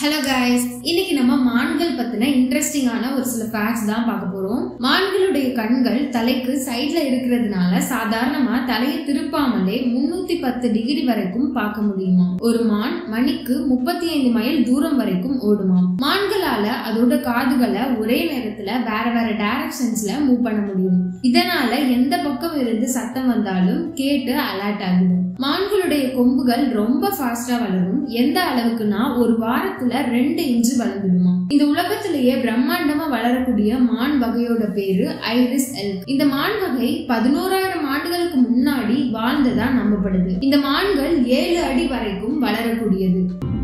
hello guys இன்னைக்கு நம்ம மான்கள் பத்தின இன்ட்ரெஸ்டிங்கான ஒரு சில ஃபேக்ட்ஸ் தான் பார்க்க போறோம் மான்களுடைய கண்கள் தலைக்கு சைட்ல இருக்கிறதுனால சாதாரணமா தலையை திருப்பாமலே முன்னூத்தி பத்து டிகிரி வரைக்கும் பார்க்க முடியுமா ஒரு மான் மணிக்கு முப்பத்தி ஐந்து மைல் தூரம் வரைக்கும் ஓடுமாம் மான்களால அதோட காதுகளை ஒரே நேரத்துல வேற வேற டைரக்ஷன்ஸ்ல மூவ் பண்ண முடியும் இதனால எந்த பக்கம் இருந்து சத்தம் வந்தாலும் கேட்டு அலர்ட் ஆகிடும் மான்களுடைய கொம்புகள் ரொம்ப ஃபாஸ்டா வளரும் எந்த அளவுக்குன்னா ஒரு வாரத்துல ரெண்டு இன்ச்சு வளர்ந்துடுமா இந்த உலகத்திலேயே பிரம்மாண்டமா வளரக்கூடிய மான் வகையோட பேரு ஐரிஸ் எல்க் இந்த மான் வகை பதினோராயிரம் ஆண்டுகளுக்கு முன்னாடி வாழ்ந்ததா நம்பப்படுது இந்த மான்கள் ஏழு அடி வரைக்கும் வளரக்கூடியது